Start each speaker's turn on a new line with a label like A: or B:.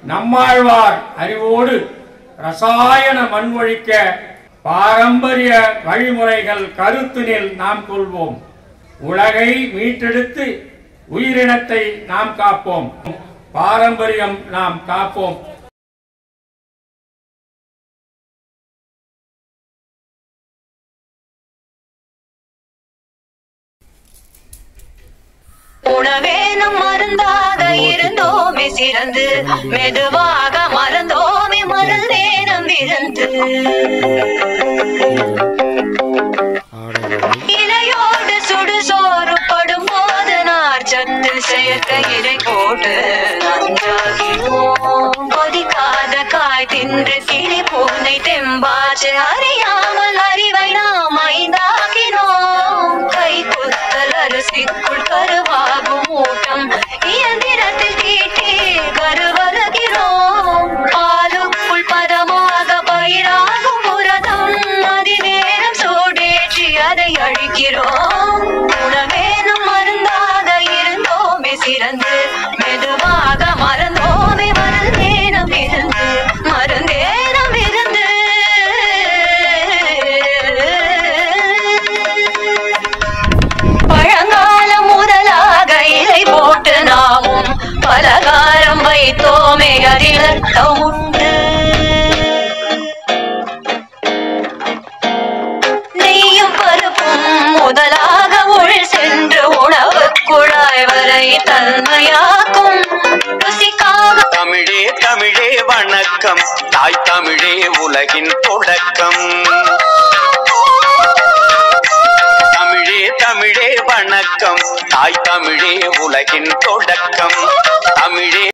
A: நம்மாழ்வார் அறிவோடு ரசாயன மண்வழிக்க பாரம்பரிய வழிமுறைகள் கருத்தினில் நாம் கொள்வோம் உலகை மீட்டெடுத்து உயிரினத்தை நாம் காப்போம் பாரம்பரியம் நாம் காப்போம்
B: உணவேனும் மருந்தாக இருந்தோமே சிறந்து மெதுவாக மறந்தோமே மறந்தேனம் விருந்து இலையோடு சுடுசோறு படும் போது நார் சத்து செயற்கை இலை போட்டு நஞ்சாகினோம் கொதிக்காத காய் தின்று கிளி பூனை தெம்பாச்சு அறியாமல் அறிவை நாம் ஐந்தாக்கினோம் கை குத்தல் அரிசிக்குள் கருவாகும் ஊட்டம் இயந்திரத்தில் தீட்டி கருவருகிறோம் பாலுக்குள் பதமாக பயிராகும் புரதம் அதிநேரம் சூடேற்றி அதை அழிக்கிறோம் உணவேனும் மருந்தாக இருந்தோமே சிறந்து மெதுவாக மறந்தோமே மருந்தேனம் இருந்து மருந்தேனம் இருந்து பழங்காலம் முதலாக இலை போட்டு நாமும் பலகாரம் வைத்தோமே அதில் அர்த்தம் உண்டு நெய்யும் பருப்பும் முதலாக உள் சென்று உணவு குழாய் வரை தன்மையாக்கும் ருசிக்காக
C: தமிழே தமிழே வணக்கம் தாய் தமிழே உலகின் தொடக்கம் தமிழே தமிழே வணக்கம் தாய் தமிழே உலகின் தொடக்கம் தமிழே